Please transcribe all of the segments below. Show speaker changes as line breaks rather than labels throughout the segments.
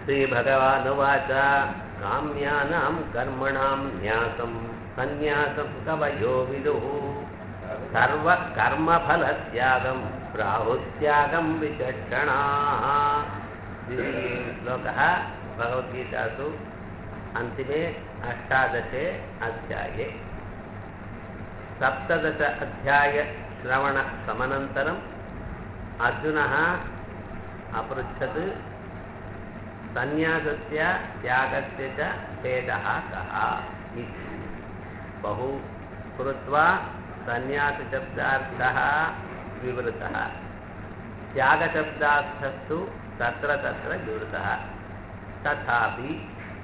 श्रीभगवानुवाच काम्यानां कर्मणां न्यासं सन्न्यासं कवयो विदुः सर्वकर्मफलत्यागं प्राहुत्यागं विचक्षणाः इति श्लोकः भगवद्गीतासु अन्तिमे अष्टादशे अध्याये सप्तदश अध्यायश्रवणसमनन्तरम् अर्जुनः अपृच्छत् सन्न्यासस्य त्यागस्य च भेदः कः इति बहु कृत्वा सन्न्यासशब्दार्थः विवृतः त्यागशब्दार्थस्तु तत्र तत्र विवृतः तथापि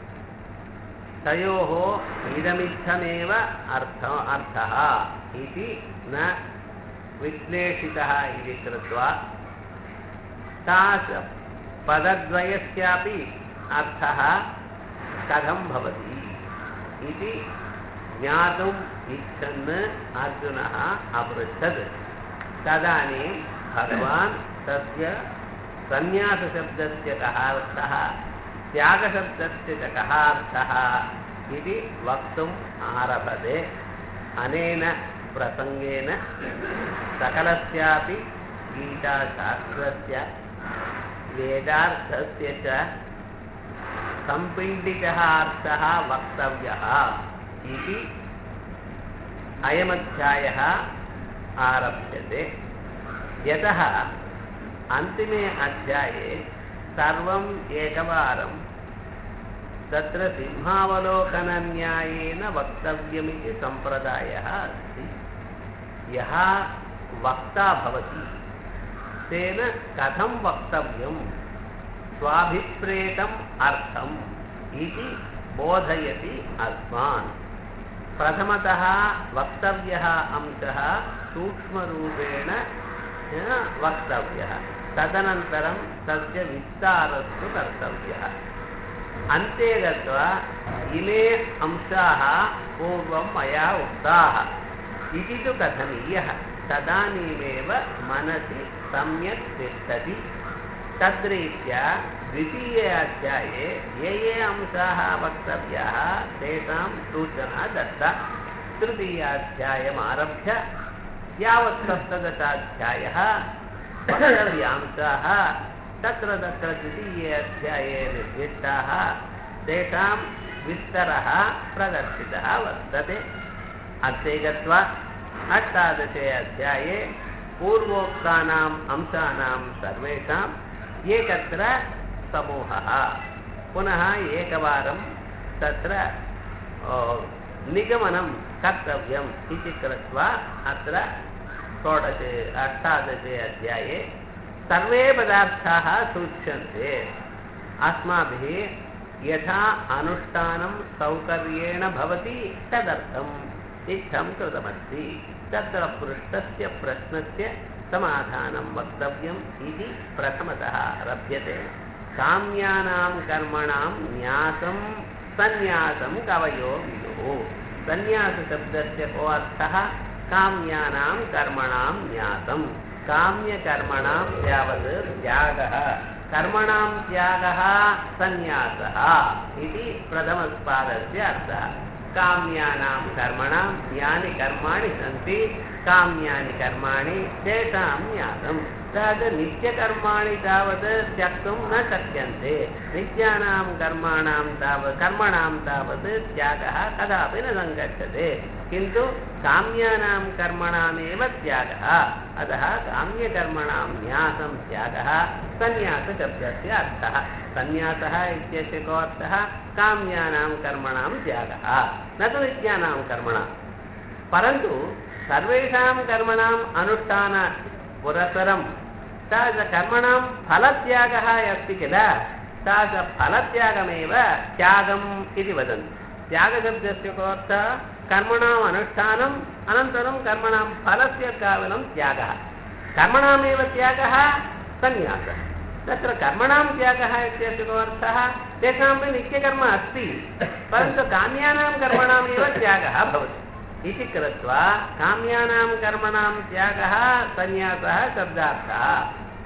तयोः इदमित्थमेव अर्थ अर्थः इति न विश्लेषितः इति कृत्वा तास पदद्वयस्यापि अर्थः कथं भवति इति ज्ञातुम् इच्छन् अर्जुनः अपृच्छत् तदानीं भगवान् तस्य सन्न्यासशब्दस्य कः अर्थः त्यागशब्दस्य च कः अर्थः इति वक्तुम् आरभते अनेन प्रसङ्गेन सकलस्यापि गीताशास्त्रस्य वेदार्थस्य च सम्पिण्डितः अर्थः वक्तव्यः इति अयमध्यायः आरभ्यते यतः अन्तिमे अध्याये सर्वम् एकवारं तत्र सिंहावलोकनन्यायेन वक्तव्यमिति सम्प्रदायः अस्ति यः वक्ता भवति तेन कथं वक्तव्यं स्वाभिप्रेतम् अर्थम् इति बोधयति अस्मान् प्रथमतः वक्तव्यः अंशः सूक्ष्मरूपेण वक्तव्यः तदनन्तरं तस्य विस्तारस्तु कर्तव्यः अन्ते गत्वा इमे अंशाः पूर्वं मया उक्ताः इति तु कथनीयः तदानीमेव मनसि सम्यक् तिष्ठति तद्रीत्या द्वितीये अध्याये ये ये अंशाः वक्तव्याः तेषां सूचना दत्ता तृतीयाध्यायमारभ्य यावत् सप्तदशाध्यायः वक्तव्यांशाः तत्र तत्र द्वितीये अध्याये निर्दिष्टाः तेषां विस्तरः प्रदर्शितः वर्तते अन्ते गत्वा अष्टादशे अध्याये पूर्वोक्तानाम् अंशानां सर्वेषाम् एकत्र समूहः पुनः एकवारं तत्र निगमनं कर्तव्यम् इति कृत्वा अत्र षोडशे अष्टादशे अध्याये सर्वे पदार्थाः सूच्यन्ते अस्माभिः यथा अनुष्ठानं सौकर्येण भवति तदर्थम् इत्थं कृतमस्ति तत्र पृष्टस्य प्रश्नस्य समाधानं वक्तव्यम् इति प्रथमतः आरभ्यते काम्यानां कर्मणां न्यासं सन्न्यासं कवयो विदुः सन्न्यासशब्दस्य को अर्थः काम्यानां कर्मणां न्यासं काम्यकर्मणां यावत् त्यागः कर्मणां त्यागः सन्न्यासः इति प्रथमस्पादस्य अर्थः काम्यानां कर्मणां यानि कर्माणि सन्ति काम्यानि कर्माणि तेषां न्यासं तद् नित्यकर्माणि तावत् त्यक्तुं न शक्यन्ते नित्यानां कर्माणां तावत् कर्मणां तावत् त्यागः कदापि न सङ्गच्छते किन्तु काम्यानां कर्मणामेव त्यागः अतः काम्यकर्मणां न्यासं त्यागः सन्न्यासशब्दस्य अर्थः सन्न्यासः इत्यस्य को अर्थः काम्यानां कर्मणां त्यागः न तु नित्यानां कर्मणां परन्तु सर्वेषां कर्मणाम् अनुष्ठान पुरसरं तादृशकर्मणां फलत्यागः अस्ति किल तादृशफलत्यागमेव त्यागम् इति वदन्ति त्यागशब्दस्य को अर्थः कर्मणाम् अनुष्ठानम् अनन्तरं कर्मणां फलस्य केवलं त्यागः कर्मणामेव त्यागः सन्न्यासः तत्र कर्मणां त्यागः इत्यस्य को अर्थः तेषामपि नित्यकर्म अस्ति परन्तु काम्यानां कर्मणामेव त्यागः भवति इति कृत्वा काम्यानां कर्मणां त्यागः सन्न्यासः शब्दार्थः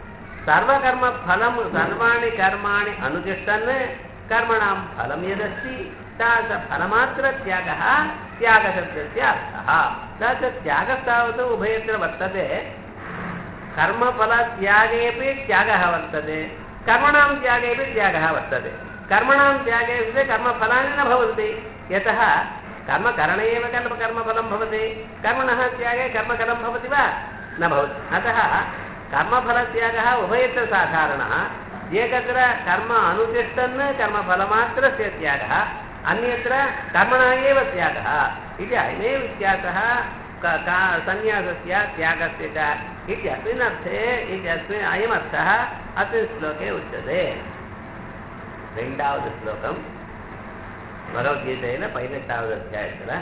சர்வகர்ம பலம் சர்வாணி கர்மாணி அனுதிஷ்டன் கர்மணாம் பலம் எதஸ்தி तास फलमात्रत्यागः त्यागशब्दस्य अर्थः तत् त्यागस्तावत् उभयत्र वर्तते कर्मफलत्यागेपि त्यागः वर्तते कर्मणां त्यागेपि त्यागः वर्तते कर्मणां त्यागे कृते कर्मफलानि न भवन्ति यतः कर्मकरणे एव कर्म कर्मफलं भवति कर्मणः त्यागे कर्मकरं भवति वा न भवति अतः कर्मफलत्यागः उभयत्र साधारणः एकत्र कर्म अनुतिष्ठन् कर्मफलमात्रस्य त्यागः अन्यत्र कर्मणः एव त्यागः इति अयमेव व्यत्यासः क- का- सन्न्यासस्य त्यागस्य च इत्यस्मिन् अर्थे इत्यस्मिन् अयमर्थः अस्मिन् श्लोके उच्यते ரெண்டாவது ஸ்லோகம் பகவத்கீதையில பதினெட்டாவது அத்தியாயத்துல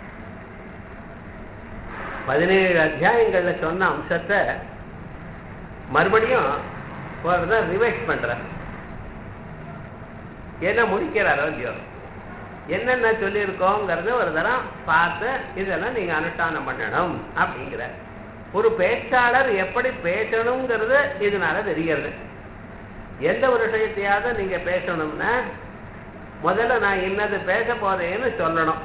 பதினேழு அத்தியாயங்கள்ல சொன்ன அம்சத்தை மறுபடியும் ஒரு ரிவைஸ் பண்றார் என்ன முடிக்கிறாரோ இல்லையோ என்னென்ன சொல்லியிருக்கோங்கிறது ஒரு தரம் பார்த்து இதெல்லாம் நீங்க அனுஷ்டானம் பண்ணணும் அப்படிங்கிற ஒரு பேச்சாளர் எப்படி பேசணுங்கிறது இதனால தெரிகிறது எந்த ஒரு விஷயத்தையாவது நீங்க பேசணும்னா முதல்ல நான் இன்னது பேச போறேன்னு சொல்லணும்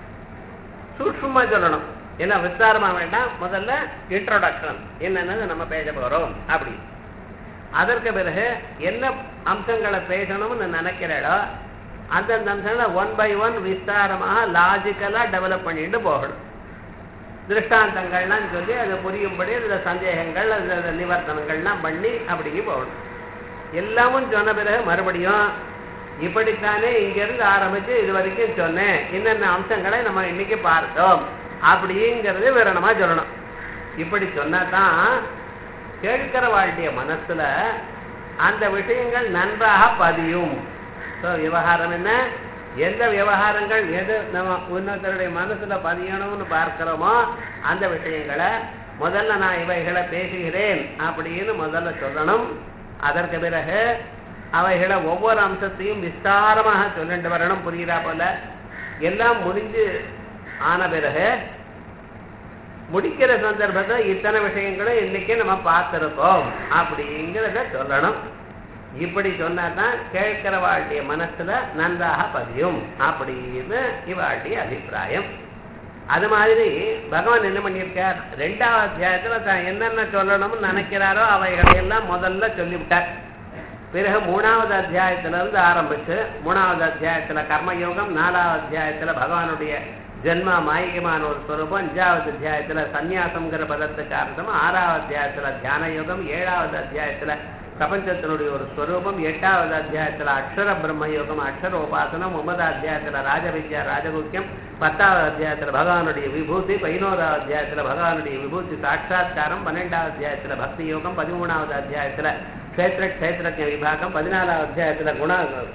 சூட்சுமா சொல்லணும் ஏன்னா விஸ்தாரமா வேண்டாம் முதல்ல இன்ட்ரோடக்ஷன் என்னென்னது நம்ம பேச போறோம் அப்படி அதற்கு பிறகு என்ன அம்சங்களை பேசணும்னு நினைக்கிறீடோ அந்தந்த அம்சங்களை ஒன் பை ஒன் விஸ்தாரமாக லாஜிக்கலா டெவலப் பண்ணிட்டு போகணும் திருஷ்டாந்தங்கள்லாம் சொல்லி அது புரியும்படி அதுல சந்தேகங்கள் அதுல நிவர்த்தனங்கள்லாம் பண்ணி அப்படிங்க போகணும் எல்லாமும் சொன்ன பிறகு மறுபடியும் இப்படித்தானே இங்கிருந்து ஆரம்பிச்சு இது வரைக்கும் சொன்னேன் என்னென்ன அம்சங்களை நம்ம இன்னைக்கு பார்த்தோம் அப்படிங்கிறது விவரணமா சொல்லணும் இப்படி சொன்னாதான் கேட்கிற வாழ்க்கைய மனசுல அந்த விஷயங்கள் நன்றாக பதியும் So, விவகாரம் என்ன எந்த விவகாரங்கள் எது நம்ம இன்னொருத்தருடைய மனசுல பதியணும்னு பார்க்கிறோமோ அந்த விஷயங்களை முதல்ல நான் இவைகளை பேசுகிறேன் அப்படின்னு முதல்ல சொல்லணும் அதற்கு பிறகு அவைகளை ஒவ்வொரு அம்சத்தையும் விஸ்தாரமாக சொல்லிட்டு வரணும் புரியுதா போல எல்லாம் முடிஞ்சு ஆன பிறகு முடிக்கிற சந்தர்ப்பத்தை இத்தனை விஷயங்களும் இன்னைக்கு நம்ம பார்த்திருக்கோம் அப்படிங்கிறத சொல்லணும் இப்படி சொன்னாதான் கேட்கிற வாழ்க்கைய மனசுல நன்றாக பதியும் அப்படின்னு இவாழ்டைய அபிப்பிராயம் அது மாதிரி பகவான் என்ன பண்ணியிருக்கார் ரெண்டாவது அத்தியாயத்துல தான் என்னென்ன சொல்லணும்னு நினைக்கிறாரோ அவைகளை எல்லாம் முதல்ல சொல்லிவிட்டார் பிறகு மூணாவது அத்தியாயத்துல இருந்து ஆரம்பிச்சு மூணாவது அத்தியாயத்துல கர்மயோகம் நாலாவது அத்தியாயத்துல பகவானுடைய ஜென்ம மாயிகமான ஒரு ஸ்வரூபம் அஞ்சாவது அத்தியாயத்துல சந்நியாசம்ங்கிற பதத்துக்கு அர்த்தம் ஆறாவது அத்தியாயத்துல தியான யோகம் ஏழாவது அத்தியாயத்துல பிரபஞ்சத்தினுடைய ஒரு ஸ்வரூபம் எட்டாவது அத்தியாயத்துல அக்ஷர பிரம்ம யோகம் அக்ஷர உபாசனம் ஒன்பதாவது அத்தியாயத்துல ராஜவித்யா ராஜகுக்கியம் பத்தாவது அத்தியாயத்துல பகவானுடைய விபூதி பதினோராவது அத்தியாயத்துல பகவானுடைய விபூதி சாட்சா்காரம் பன்னெண்டாவது அத்தியாயத்துல பக்தி யோகம் பதிமூணாவது அத்தியாயத்துல க்ஷேத்திர க்ஷேத்திரஜ விபாகம் பதினாலாவது அத்தியாயத்துல குண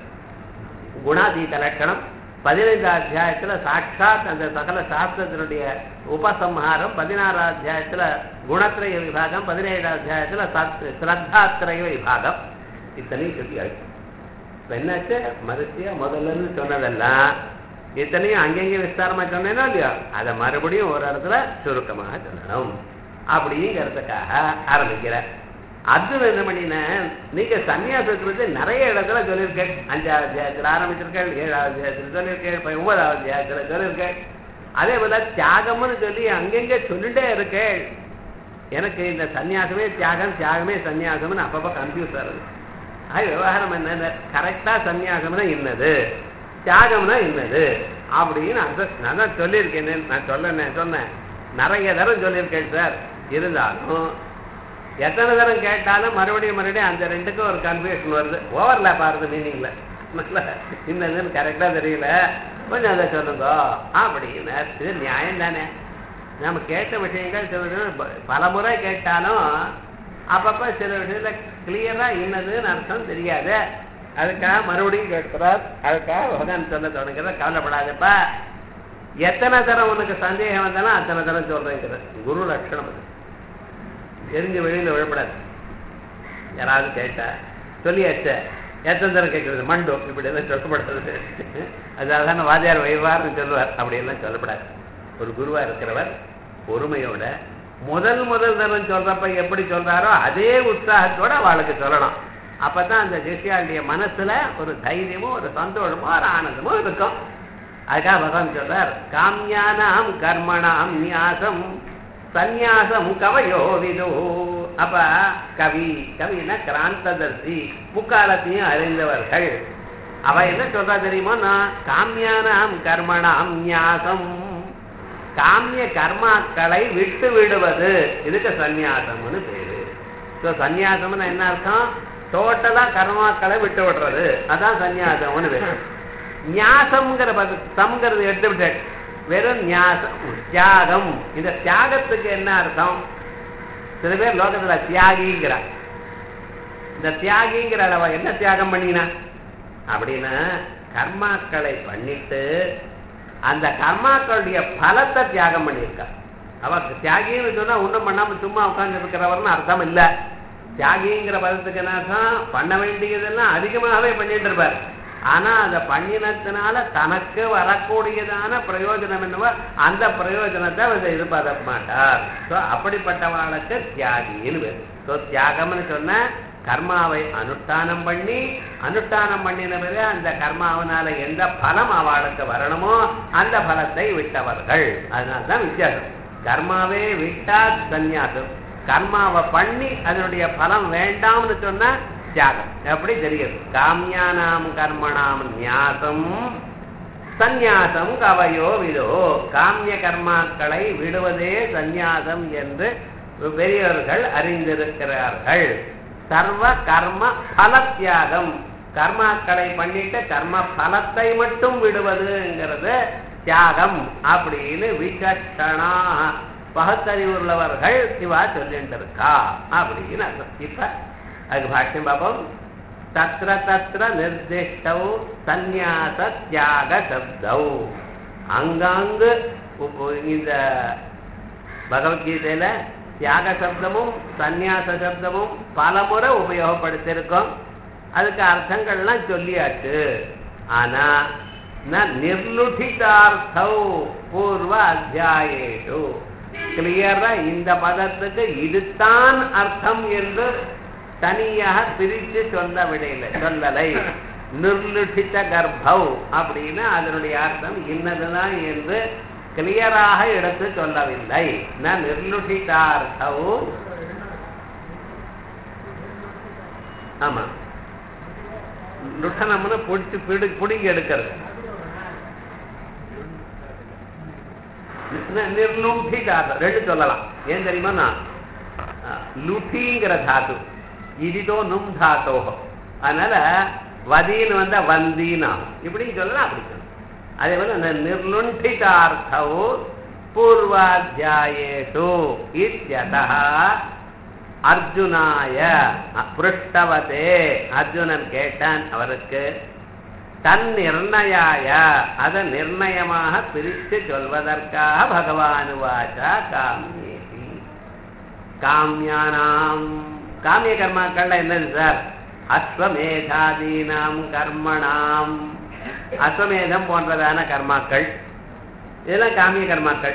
குணாதீத லட்சணம் பதினைந்தாம் அத்தியாயத்துல சாட்சாத் அந்த சகல சாஸ்திரத்தினுடைய உபசம்ஹாரம் பதினாறாம் அத்தியாயத்துல குணத்திரய விபாகம் பதினேழாம் அத்தியாயத்துல சத் ஸ்ரத்தாத்திரய விபாகம் இத்தனையும் சொல்லியாச்சு இப்ப என்னாச்சு மறுத்தியா முதல்ல இருந்து சொன்னதெல்லாம் இத்தனையும் அங்கங்கே விஸ்தாரமா சொன்னேனோ இல்லையோ அதை மறுபடியும் ஒரு இடத்துல சுருக்கமாக சொல்லணும் அப்படிங்கிறதுக்காக ஆரம்பிக்கிறேன் அர்ஜுன் என்ன பண்ணின நீங்க சன்னியாசத்தை பத்தி நிறைய இடத்துல சொல்லியிருக்கேன் அஞ்சாவது அத்தியாயத்தில் ஆரம்பிச்சிருக்கேன் ஏழாவது அத்தியாயத்தில் சொல்லியிருக்கேன் இப்ப ஒன்பதாவது அத்தியாயத்தில் சொல்லியிருக்கேன் அதே போல தியாகம்னு சொல்லி அங்கங்க சொல்லிட்டே இருக்கேன் எனக்கு இந்த சன்னியாசமே தியாகம் தியாகமே சன்னியாசம்னு அப்பப்ப கன்ஃபியூஸ் ஆகுது அது விவகாரம் என்ன கரெக்டா சன்னியாசம்னா என்னது தியாகம்னா என்னது அப்படின்னு அந்த நான் தான் சொல்லியிருக்கேன் நான் சொன்னேன் சொன்னேன் நிறைய தரம் சொல்லியிருக்கேன் சார் இருந்தாலும் எத்தனை தரம் கேட்டாலும் மறுபடியும் மறுபடியும் அந்த ரெண்டுக்கும் ஒரு கன்ஃபியூஷன் வருது ஓவர்லேப் ஆகுது மீனிங்ல இன்னதுன்னு கரெக்டா தெரியல கொஞ்சம் அதை சொல்லுங்க அப்படின்னு இது நியாயம் தானே நம்ம கேட்ட விஷயங்கள் சில விஷயம் பல முறை கேட்டாலும் அப்பப்ப சில விஷயத்துல கிளியரா இன்னதுன்னு அர்த்தம் தெரியாது அதுக்காக மறுபடியும் கேட்கிறார் அதுக்காக பகவான் சொல்ல தொடங்குற கவலைப்படாதப்பா எத்தனை தரம் உனக்கு சந்தேகம் வந்தாலும் அத்தனை தரம் சொல்றேங்கிற குரு லட்சணம் அது எரிஞ்சு வெளியில விழப்படாது யாராவது கேட்டா சொல்லியாச்ச எத்தனை தரம் கேட்கறது மண்டு இப்படி எல்லாம் சொல்லப்படுறது அதாவது வாத்தியார் வைவார்னு சொல்லுவார் அப்படி எல்லாம் சொல்லப்படாது ஒரு குருவா இருக்கிறவர் பொறுமையோட முதல் முதல் தரம் சொல்றப்ப எப்படி சொல்றாரோ அதே உற்சாகத்தோட அவளுக்கு சொல்லணும் அப்பதான் அந்த சிஷ்யாளுடைய மனசுல ஒரு தைரியமும் ஒரு சந்தோஷமும் ஒரு ஆனந்தமும் இருக்கும் அதுக்காக பகவான் சொல்றார் காமியானாம் கர்மணாம் நியாசம் சந்நியாசம் கவயோ விது அப்ப கவி கவினா கிராந்ததர்சி முக்காலத்தையும் அறிந்தவர்கள் அவ என்ன சொல்றா தெரியுமா நான் காமியானாம் கர்மணாம் நியாசம் காமிய கர்மாக்களை விட்டு விடுவது இதுக்கு சந்நியாசம்னு பேரு ஸோ சந்நியாசம்னு என்ன அர்த்தம் டோட்டலா கர்மாக்களை விட்டு விடுறது அதான் சந்நியாசம்னு பேரு நியாசம்ங்கிற பத சம்ங்கிறது எடுத்து விட்டேன் வெறும் நியாசம் தியாகம் இந்த தியாகத்துக்கு என்ன அர்த்தம் சில பேர் லோகத்துல தியாகிங்கிற இந்த தியாகிங்கிற அளவா என்ன தியாகம் பண்ணினா அப்படின்னா கர்மாக்களை பண்ணிட்டு அந்த கர்மாக்களுடைய பலத்தை தியாகம் பண்ணியிருக்கா அவ தியாகின்னு சொன்னா ஒண்ணும் பண்ணாம சும்மா உட்கார்ந்து இருக்கிறவர்னு அர்த்தம் இல்ல தியாகிங்கிற பதத்துக்கு என்ன அர்த்தம் பண்ண வேண்டியதெல்லாம் அதிகமாகவே பண்ணிட்டு இருப்பார் ஆனா அந்த பண்ணினத்தினால தனக்கு வரக்கூடியதான பிரயோஜனம் என்னவோ அந்த பிரயோஜனத்தை அவர் எதிர்பார்க்க மாட்டார் ஸோ அப்படிப்பட்டவர்களுக்கு தியாகின்னு பேர் ஸோ தியாகம்னு சொன்ன கர்மாவை அனுஷ்டானம் பண்ணி அனுஷ்டானம் பண்ணின பிறகு அந்த கர்மாவனால எந்த பலம் அவளுக்கு வரணுமோ அந்த பலத்தை விட்டவர்கள் அதனால தான் வித்தியாசம் கர்மாவே விட்டா சந்நியாசம் கர்மாவை பண்ணி அதனுடைய பலம் வேண்டாம்னு சொன்னா தியாகம் எப்படி தெரியுது காமியானாம் கர்மணாம் நியாசம் சந்நியாசம் கவையோ விதோ காமிய கர்மாக்களை விடுவதே சந்நியாசம் என்று பெரியவர்கள் அறிந்திருக்கிறார்கள் சர்வ கர்ம பல தியாகம் கர்மாக்களை பண்ணிட்டு கர்ம பலத்தை மட்டும் விடுவதுங்கிறது தியாகம் அப்படின்னு விசட்டனா பகுத்தறிவு உள்ளவர்கள் இவா சொல்லிட்டு இருக்கா அப்படின்னு அர்த்தம் இப்ப அதுக்கு பாஷ்யம் பார்ப்போம் தத்திர தத்திர நிர்திஷ்டௌ சந்நியாச தியாக சப்தௌ அங்காங்கு உப்பு- இந்த பகவத்கீதையில தியாக சப்தமும் சந்நியாச சப்தமும் பலமுறை உபயோகப்படுத்தியிருக்கோம் அதுக்கு அர்த்தங்கள்லாம் சொல்லியாச்சு ஆனா ந நிர்லுடிதார்த்தௌ பூர்வ அத்தியாயேஷு கிளியரா இந்த பதத்துக்கு இதுதான் அர்த்தம் என்று தனியாக பிரித்து சொல்ல விடையில சொல்லலை நிர்லுடித்த கர்ப்பவ் அப்படின்னு அதனுடைய அர்த்தம் இன்னதுதான் என்று கிளியராக எடுத்து சொல்லவில்லை ந நிர்லுடிதார்த்தௌ ஆமா லுட்டனம்னு பிடிச்சு பிடி பிடிங்கி எடுக்கிறது நிர்லுட்டி தாத்து ரெண்டு சொல்லலாம் ஏன் தெரியுமா நான் லுட்டிங்கிற தாத்து இதுதோ நும் தாத்தோ அதனால வதின்னு வந்தா வந்தினா இப்படி சொல்லலாம் அப்படி சொல்லலாம் அதே போல இந்த நிர்லுண்டிதார்த்தோ பூர்வாத்தியாயேஷு இத்தியதः அர்ஜுனாய பிருஷ்டவதே அர்ஜுனன் கேட்டான் அவருக்கு தன் நிர்ணயாய அதை நிர்ணயமாக பிரித்து சொல்வதற்காக பகவானுவாச்சா காமியேதி காமியானாம் காமிய கர்மாக்கள்ல என்னது சார் அஸ்வமேதாதீனாம் கர்மணாம் அஸ்வமேதம் போன்றதான கர்மாக்கள் இதெல்லாம் காமிய கர்மாக்கள்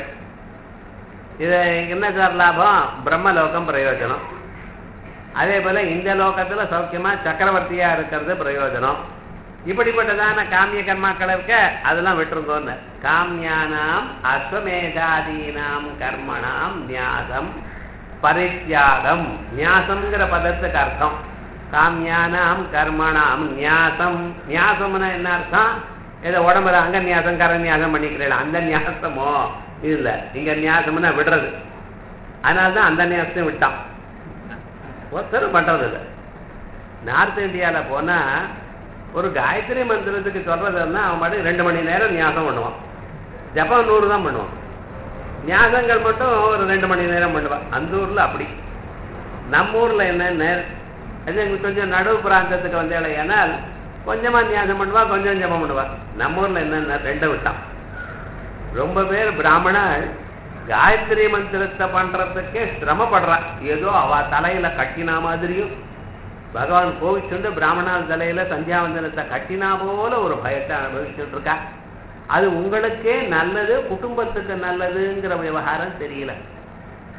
இது என்ன சார் லாபம் பிரம்மலோகம் பிரயோஜனம் அதே போல இந்த லோகத்துல சௌக்கியமா சக்கரவர்த்தியா இருக்கிறது பிரயோஜனம் இப்படிப்பட்டதான காமிய கர்மாக்கள் இருக்க அதெல்லாம் விட்டுருந்தோன்னு காமியானாம் அஸ்வமேதாதீனாம் கர்மணாம் நியாசம் பரித்தியாகம் நியாசம்ங்கிற பதத்துக்கு அர்த்தம் காமியானாம் கர்மணாம் நியாசம் நியாசம்னா என்ன அர்த்தம் ஏதோ உடம்புல அங்க நியாசம் கர நியாசம் பண்ணிக்கிறேன் அந்த நியாசமோ இல்ல இங்க நியாசம்னா விடுறது அதனாலதான் அந்த நியாசத்தையும் விட்டான் ஒருத்தரும் பண்றது இல்லை நார்த் இந்தியால போனா ஒரு காயத்ரி மந்திரத்துக்கு சொல்றதுன்னா அவன் பாட்டு ரெண்டு மணி நேரம் நியாசம் பண்ணுவான் ஜப்பம் நூறு தான் பண்ணுவான் நியாசங்கள் மட்டும் ஒரு ரெண்டு மணி நேரம் பண்ணுவான் அந்த ஊர்ல அப்படி நம்ம ஊர்ல என்னன்னு அது எங்களுக்கு கொஞ்சம் நடுவு பிராந்தத்துக்கு வந்தேன் ஏனால் கொஞ்சமா நியாசம் பண்ணுவா கொஞ்சம் ஜபம் பண்ணுவா நம்ம ஊர்ல என்னென்ன ரெண்டை விட்டான் ரொம்ப பேர் பிராமணர் காயத்ரி மந்திரத்தை பண்றதுக்கே சிரமப்படுறா ஏதோ அவ தலையில கட்டினா மாதிரியும் பகவான் கோவிச்சுண்டு பிராமணால் தலையில சந்தியாவந்தனத்தை கட்டினா போல ஒரு பயத்தை அனுபவிச்சுட்டு இருக்கா அது உங்களுக்கே நல்லது குடும்பத்துக்கு நல்லதுங்கிற விவகாரம் தெரியல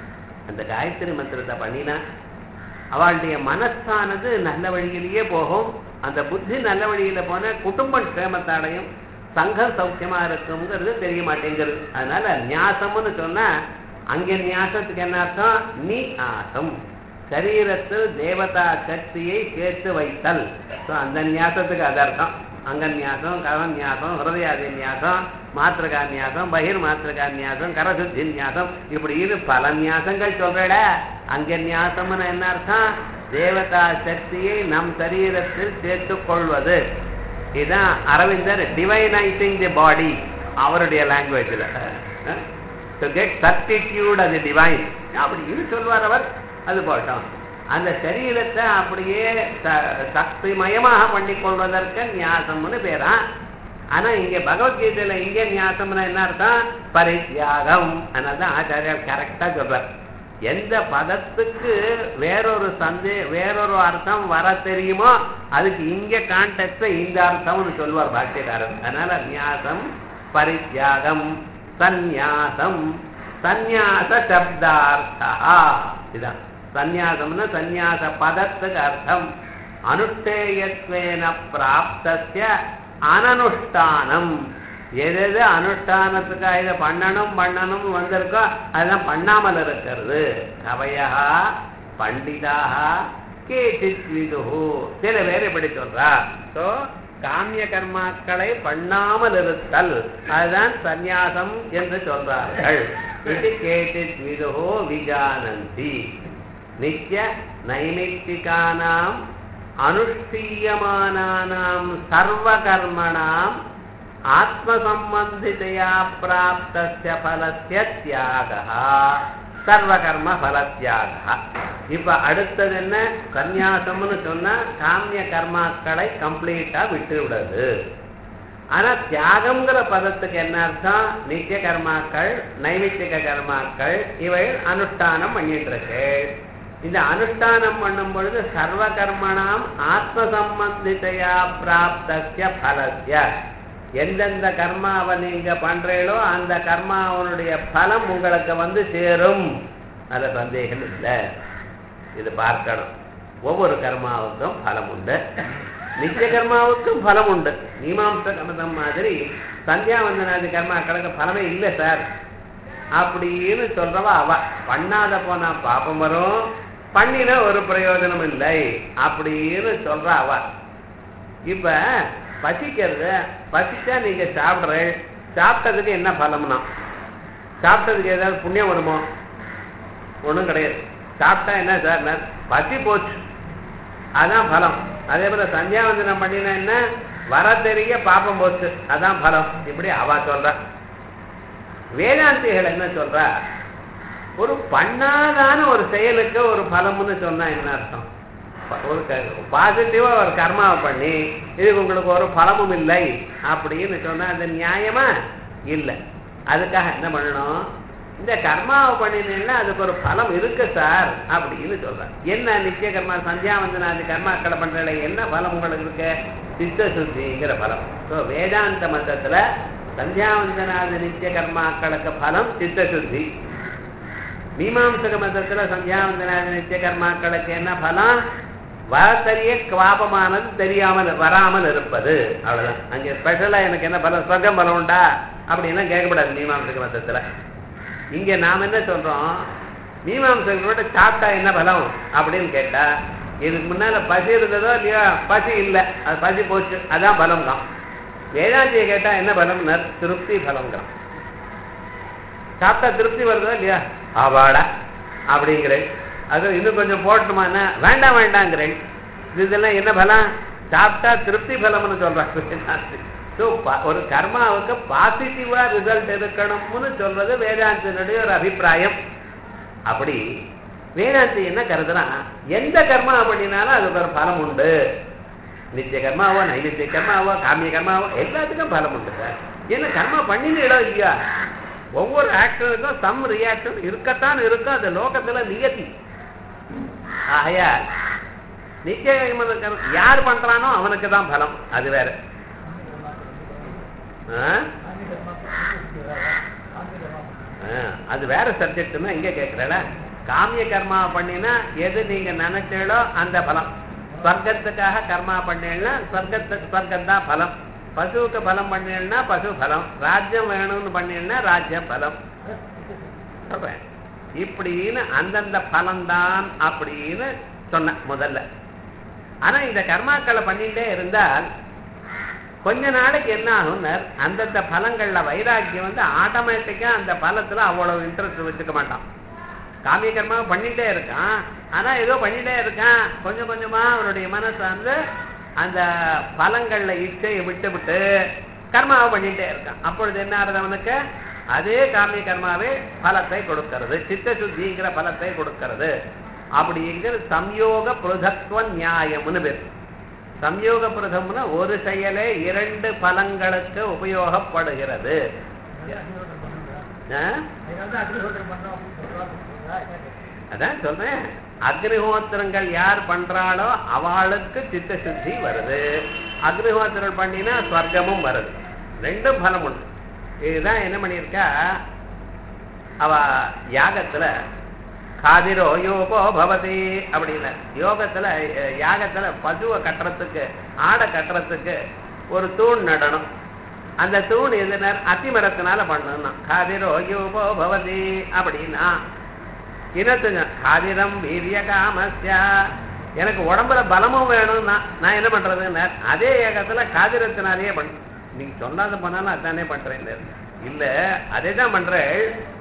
அந்த காயத்ரி மந்திரத்தை பண்ணினா அவளுடைய மனசானது நல்ல வழியிலேயே போகும் அந்த புத்தி நல்ல வழியில போன குடும்பம் க்ஷேமத்தடையும் சங்கம் சௌக்கியமா இருக்குங்கிறது தெரிய மாட்டேங்கிறது அதனால நியாசம்னு சொன்னா அங்க நியாசத்துக்கு என்ன அர்த்தம் நீ ஆசம் சரீரத்தில் தேவதா சக்தியை சேர்த்து வைத்தல் ஸோ அந்த நியாசத்துக்கு அது அர்த்தம் அங்கநியாசம் கவன்யாசம் ஹிருதயாதி நியாசம் மாத்திரகா நியாசம் பகிர் மாத்திரகா நியாசம் கரசுத்தி நியாசம் இப்படி இது பல நியாசங்கள் சொல்றட அங்க நியாசம்னு என்ன அர்த்தம் தேவதா சக்தியை நம் சரீரத்தில் சேர்த்துக் கொள்வது இதுதான் அரவிந்தர் டிவைனைசிங் தி பாடி அவருடைய லாங்குவேஜில் டு கெட் சப்டிடியூட் அது டிவைன் அப்படின்னு சொல்வார் அவர் அது போட்டோம் அந்த சரீரத்தை அப்படியே சக்திமயமாக பண்ணிக் கொள்வதற்கு நியாசம்னு பேரா ஆனா இங்க பகவத்கீதையில இங்க நியாசம்னா என்ன அர்த்தம் பரித்தியாகம் அதனால்தான் ஆச்சாரியார் கரெக்டா சொல்றார் எந்த பதத்துக்கு வேறொரு சந்தே வேறொரு அர்த்தம் வர தெரியுமோ அதுக்கு இங்க கான்டெக்ட் இந்த அர்த்தம்னு சொல்வார் பாஷ்யக்காரன் அதனால நியாசம் பரித்தியாகம் சந்நியாசம் சந்நியாச சப்தார்த்தா இதான் சந்நியாசம்னா சந்நியாச பதத்துக்கு அர்த்தம் அனுஷ்டேயத்வேன பிராப்தஸ்ய அனனுஷ்டானம் எது எது அனுஷ்டானத்துக்காக இதை பண்ணணும் பண்ணணும் வந்திருக்கோ அதெல்லாம் பண்ணாமல் இருக்கிறது கவையா பண்டிதாக கேச்சித் விதுஹு சில பேர் இப்படி சொல்றா ஸோ காமிய கர்மாக்களை பண்ணாமல் இருத்தல் அதுதான் சந்நியாசம் என்று சொல்றார்கள் இது கேச்சித் விதுஹோ விஜானந்தி நித்திய நைமித்திகானாம் அனுஷ்டீயமானானாம் சர்வகர்மணாம் ஆத்மசம்பந்திதையா பிராப்தஸ்ய பலஸ்ய தியாகா சர்வகர்ம பலத்தியாக இப்ப அடுத்தது என்ன சந்நியாசம்னு சொன்னா காமிய கர்மாக்களை கம்ப்ளீட்டா விட்டு விடுது ஆனா தியாகம்ங்கிற பதத்துக்கு என்ன அர்த்தம் நித்திய கர்மாக்கள் நைமித்திக கர்மாக்கள் இவை அனுஷ்டானம் பண்ணிட்டு இருக்கு இந்த அனுஷ்டானம் பண்ணும் பொழுது சர்வ கர்மணாம் ஆத்ம சம்பந்திதையா பிராப்தஸ்ய பலஸ்ய எந்தெந்த கர்மாவை நீங்க பண்றீங்களோ அந்த கர்மாவனுடைய பலம் உங்களுக்கு வந்து சேரும் அதுல சந்தேகம் இல்லை இது பார்க்கணும் ஒவ்வொரு கர்மாவுக்கும் பலம் உண்டு நித்திய கர்மாவுக்கும் பலம் உண்டு மீமாம்ச கமதம் மாதிரி சந்தியாவந்தனாதி கர்மாக்களுக்கு பலமே இல்லை சார் அப்படின்னு சொல்றவா அவ பண்ணாத போனா பாப்பம் வரும் பண்ணின ஒரு பிரயோஜனம் இல்லை அப்படின்னு சொல்ற அவ இப்ப பசிக்கிறது பசிச்சா நீங்க சாப்பிடுற சாப்பிட்டதுக்கு என்ன பலம்னா சாப்பிட்டதுக்கு ஏதாவது புண்ணியம் வருமோ ஒன்றும் கிடையாது சாப்பிட்டா என்ன சார் பசி போச்சு அதான் பலம் அதே போல சந்தியாவந்தனம் பண்ணினா என்ன வர தெரிய பாப்பம் போச்சு அதான் பலம் இப்படி அவ சொல்ற வேதாந்திகள் என்ன சொல்றா ஒரு பண்ணாதான ஒரு செயலுக்கு ஒரு பலம்னு சொன்னா என்ன அர்த்தம் ஒரு பாசிட்டிவா ஒரு கர்மாவை பண்ணி இதுக்கு உங்களுக்கு ஒரு பலமும் இல்லை அப்படின்னு சொன்னா அது நியாயமா இல்லை அதுக்காக என்ன பண்ணணும் இந்த கர்மாவை பண்ணினீங்கன்னா அதுக்கு ஒரு பலம் இருக்கு சார் அப்படின்னு சொல்றேன் என்ன நித்திய கர்மா சந்தியாவந்தனாதி கர்மாக்களை பண்றதுல என்ன பலம் உங்களுக்கு இருக்கு சித்த சுத்திங்கிற பலம் ஸோ வேதாந்த மதத்துல சந்தியாவந்தனாதி நித்திய கர்மாக்களுக்கு பலம் சித்த சுத்தி மீமாம்சக மதத்துல சந்தியாவந்தனாதி நித்திய கர்மாக்களுக்கு என்ன பலம் வரத்தறிய குவாபமானது தெரியாமல் வராமல் இருப்பது அவ்வளவுதான் அங்க ஸ்பெஷலா எனக்கு என்ன பலம் சொர்க்கம் பலம் உண்டா அப்படின்னா கேட்கப்படாது மீமாம்சக மதத்துல இங்க நாம் என்ன சொல்றோம் மீமாம்சகளோட சாப்பிட்டா என்ன பலம் அப்படின்னு கேட்டா இதுக்கு முன்னால பசி இருந்ததோ இல்லையோ பசி இல்லை அது பசி போச்சு அதான் பலம் தான் வேதாந்தியை கேட்டா என்ன பலம் திருப்தி பலம்ங்கிறான் சாப்பிட்டா திருப்தி வருதோ இல்லையா ஆவாடா அப்படிங்கிறேன் அது இன்னும் கொஞ்சம் போட்டணுமா வேண்டாம் வேண்டாங்கிறேன் இதெல்லாம் என்ன பலம் சாப்பிட்டா திருப்தி பலம்னு சொல்றாங்க ஸோ ஒரு கர்மாவுக்கு பாசிட்டிவா ரிசல்ட் இருக்கணும்னு சொல்றது வேதாந்தனுடைய ஒரு அபிப்பிராயம் அப்படி வேதாந்தி என்ன கருதுறான் எந்த கர்மா பண்ணினாலும் அதுக்கு ஒரு பலம் உண்டு நித்திய கர்மாவோ நைநித்திய கர்மாவோ காமிய கர்மாவோ எல்லாத்துக்கும் பலம் உண்டு சார் என்ன கர்மா பண்ணின இடம் இல்லையா ஒவ்வொரு ஆக்டருக்கும் சம் ரியாக்ஷன் இருக்கத்தான் இருக்கும் அந்த லோகத்துல நியதி ஆகையா நித்திய கர்ம யார் பண்றானோ அவனுக்கு தான் பலம் அது வேற அது வேற சப்ஜெக்ட்னா இங்க கேட்கிறல காமிய கர்மா பண்ணினா எது நீங்க நினைச்சீங்களோ அந்த பலம் ஸ்வர்க்கத்துக்காக கர்மா பண்ணீங்கன்னா ஸ்வர்க்கத்துக்கு ஸ்வர்க்கம் தான் பலம் பசுவுக்கு பலம் பண்ணீங்கன்னா பசு பலம் ராஜ்யம் வேணும்னு பண்ணீங்கன்னா ராஜ்யம் பலம் சொல்றேன் இப்படின்னு அந்தந்த பலம்தான் அப்படின்னு சொன்ன முதல்ல ஆனா இந்த கர்மாக்களை பண்ணிட்டே இருந்தால் கொஞ்ச நாளைக்கு என்ன ஆகும்னர் அந்தந்த பலங்கள்ல வைராக்கியம் வந்து ஆட்டோமேட்டிக்கா அந்த பலத்துல அவ்வளவு இன்ட்ரெஸ்ட் வச்சுக்க மாட்டான் காமிய கர்மாவை பண்ணிட்டே இருக்கான் ஆனா ஏதோ பண்ணிட்டே இருக்கான் கொஞ்சம் கொஞ்சமா அவனுடைய மனசு வந்து அந்த பலங்கள்ல இச்சையை விட்டு விட்டு கர்மாவை பண்ணிட்டே இருக்கான் அப்பொழுது என்ன ஆகுது அவனுக்கு அதே காமிய கர்மாவே பலத்தை கொடுக்கிறது சித்த சுத்திங்கிற பலத்தை கொடுக்கிறது அப்படிங்கிற சம்யோக புருதத்துவ நியாயம்னு பேர் சம்யோக புருதம்னா ஒரு செயலே இரண்டு பலங்களுக்கு உபயோகப்படுகிறது ஆ? அதான் சொல்றேன் அக்னிஹோத்திரங்கள் யார் பண்றாளோ அவளுக்கு சித்த சுத்தி வருது அக்னிஹோத்திரம் பண்ணினா ஸ்வர்க்கமும் வருது ரெண்டும் பலம் உண்டு இதுதான் என்ன பண்ணியிருக்கா அவ யாகத்துல காதிரோ யோகோ பவதி அப்படின்னு யோகத்துல அஹ், யாகத்துல பசுவை கட்டுறதுக்கு ஆடை கட்டுறதுக்கு ஒரு தூண் நடணும் அந்த தூண் எதுனர் அத்திமரத்தினால பண்ணணும் காதிரோ யோகோ பவதி அப்படின்னா இனத்துங்க காதிரம் வீரிய காமஸ்யா எனக்கு உடம்புல பலமும் வேணும்னா நான் என்ன பண்றதுன்னா அதே ஏகத்துல காதிரத்தினாலேயே பண்ண நீங்க சொல்லாத பண்ணாலும் அதானே பண்றேன் இல்ல அதே தான் பண்றேன்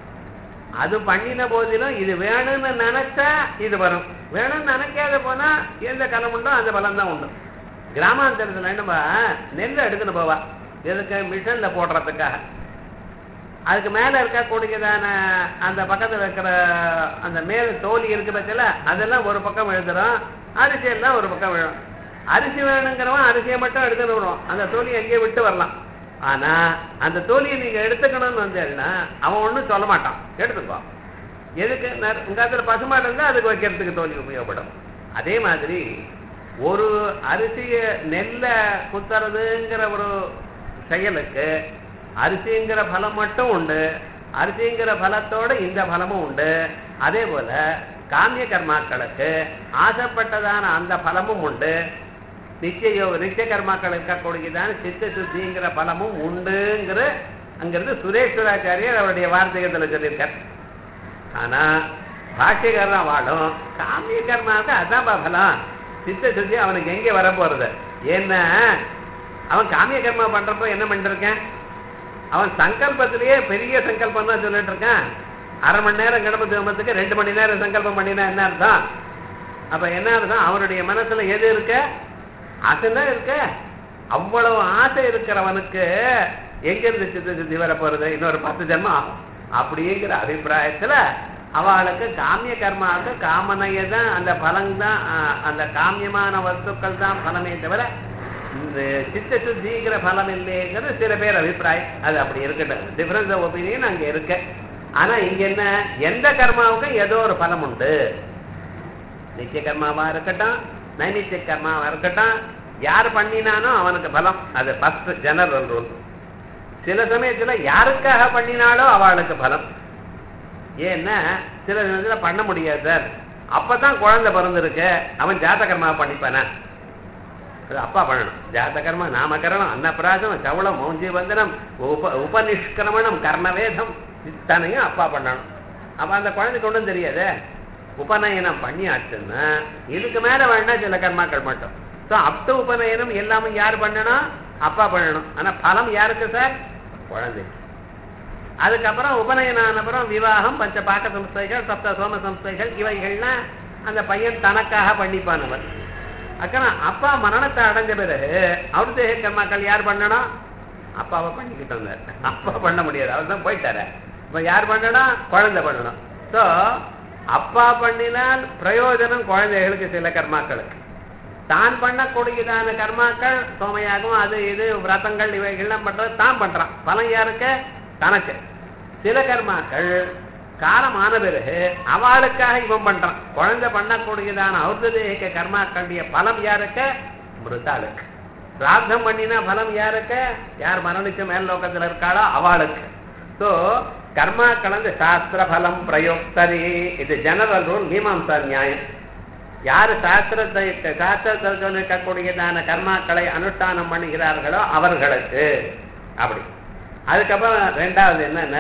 அது பண்ணின போதிலும் இது வேணும்னு நினைச்சா இது வரும் வேணும்னு நினைக்காத போனா எந்த கலம் உண்டோ அந்த பலம் தான் உண்டு கிராமாந்தரத்துல என்னப்பா நெல் எடுத்துன்னு போவா எதுக்கு மிஷின்ல போடுறதுக்காக அதுக்கு மேல இருக்கக்கூடியதான அந்த பக்கத்துல இருக்கிற அந்த மேல தோலி இருக்கு பட்சல அதெல்லாம் ஒரு பக்கம் எழுதுறோம் அரிசி எல்லாம் ஒரு பக்கம் விழும் அரிசி வேணுங்கிறவன் அரிசியை மட்டும் எடுத்துன்னு விடுவோம் அந்த தோலியை எங்கேயே விட்டு வரலாம் ஆனா அந்த தோலியை நீங்க எடுத்துக்கணும்னு வந்தேன்னா அவன் ஒண்ணும் சொல்ல மாட்டான் எடுத்துக்கோ எதுக்கு நர்- உங்க இடத்துல பசுமாடு இருந்தா அதுக்கு வைக்கிறதுக்கு தோலி உபயோகப்படும் அதே மாதிரி ஒரு அரிசிய நெல்லை குத்துறதுங்கிற ஒரு செயலுக்கு அரிசிங்கிற பலம் மட்டும் உண்டு அரிசிங்கிற பலத்தோட இந்த பலமும் உண்டு அதே போல காமிய கர்மாக்களுக்கு ஆசைப்பட்டதான அந்த பலமும் உண்டு நிச்சய நித்திய கர்மாக்கள் இருக்கக்கூடியதான சித்த சுத்திங்கிற பலமும் உண்டுங்கிற அங்கிருந்து சுரேஸ்வராச்சாரியர் அவருடைய வார்த்தைகத்துல சொல்லியிருக்கார் ஆனா பாஷ்யக்காரன் வாழும் காமிய கர்மாவுக்கு அதான் பலம் சித்த சுத்தி அவனுக்கு எங்கே வர போறது ஏன்னா அவன் காமிய கர்மா பண்றப்போ என்ன பண்ணிருக்கேன் அவன் சங்கல்பத்திலேயே பெரிய சங்கல்பம் தான் சொல்லிட்டு இருக்கான் அரை மணி நேரம் கணபதி ஹோமத்துக்கு ரெண்டு மணி நேரம் சங்கல்பம் பண்ணினா என்ன அர்த்தம் அப்ப என்ன அர்த்தம் அவனுடைய மனசுல எது இருக்க ஆசைதான் இருக்க அவ்வளவு ஆசை இருக்கிறவனுக்கு எங்க இருந்து சித்த சித்தி வர போறது இன்னொரு பத்து ஜென்மம் ஆகும் அப்படிங்கிற அபிப்பிராயத்துல அவளுக்கு காமிய கர்மாவுக்கு காமனைய தான் அந்த பலம் தான் அந்த காமியமான வஸ்துக்கள் தான் பலமே தவிர இந்த சித்த சுத்திங்கிற பலம் இல்லைங்கிறது சில பேர் அபிப்பிராயம் அது அப்படி இருக்கட்டும் டிஃபரன்ஸ் ஆஃப் ஒப்பீனியன் அங்க இருக்கு ஆனா இங்க என்ன எந்த கர்மாவுக்கும் ஏதோ ஒரு பலம் உண்டு நித்திய கர்மாவா இருக்கட்டும் நைநித்திய கர்மாவா இருக்கட்டும் யார் பண்ணினானோ அவனுக்கு பலம் அது ஃபர்ஸ்ட் ஜெனரல் ரூல் சில சமயத்துல யாருக்காக பண்ணினாலோ அவளுக்கு பலம் ஏன்னா சில சமயத்துல பண்ண முடியாது சார் அப்பதான் குழந்தை பிறந்திருக்கு அவன் ஜாத கர்மாவை பண்ணிப்பானா அது அப்பா பண்ணணும் ஜாதகர்ம நாமகரணம் அன்னப்பிராசம் சவளம் மௌஞ்சி வந்தனம் உப உபநிஷ்கிரமணம் கர்ணவேதம் இத்தனையும் அப்பா பண்ணணும் அப்ப அந்த குழந்தைக்கு ஒன்றும் தெரியாதே உபநயனம் பண்ணியாச்சுன்னா இதுக்கு மேல வேணா சில கர்மாக்கள் மட்டும் ஸோ அப்த உபநயனம் எல்லாமே யார் பண்ணணும் அப்பா பண்ணணும் ஆனா பலம் யாருக்கு சார் குழந்தைக்கு அதுக்கப்புறம் உபநயனம் ஆனப்புறம் விவாகம் பஞ்ச பாக்க சம்ஸ்தைகள் சப்த சோம சம்ஸ்தைகள் இவைகள்லாம் அந்த பையன் தனக்காக பண்ணிப்பானவர் அக்கறம் அப்பா மரணத்தை அடைஞ்ச பிறகு அவருடைய கர்மாக்கள் யார் பண்ணணும் அப்பாவை பண்ணிக்கிட்டு வந்தார் அப்பா பண்ண முடியாது அவர் தான் போயிட்டாரு இப்ப யார் பண்ணணும் குழந்தை பண்ணணும் ஸோ அப்பா பண்ணினால் பிரயோஜனம் குழந்தைகளுக்கு சில கர்மாக்களுக்கு தான் பண்ணக்கூடியதான கர்மாக்கள் சோமையாகவும் அது இது விரதங்கள் இவைகள்லாம் பண்றது தான் பண்றான் பலன் யாருக்கு தனக்கு சில கர்மாக்கள் காலம் ஆன பிறகு அவளுக்காக இவன் பண்றான் குழந்தை பண்ணக்கூடியதான ஔர்ததேக கர்மாக்களுடைய பலம் யாருக்கு மிருதாளுக்கு பிரார்த்தம் பண்ணினா பலம் யாருக்கு யார் மரணிச்ச மேல் லோகத்துல இருக்காளோ அவளுக்கு ஸோ கர்மா கலந்து சாஸ்திர பலம் பிரயோக்தரி இது ஜெனரல் ரூல் மீமாம்சா நியாயம் யாரு சாஸ்திரத்தை சாஸ்திரத்தில் சொல்லிருக்கக்கூடியதான கர்மாக்களை அனுஷ்டானம் பண்ணுகிறார்களோ அவர்களுக்கு அப்படி அதுக்கப்புறம் ரெண்டாவது என்ன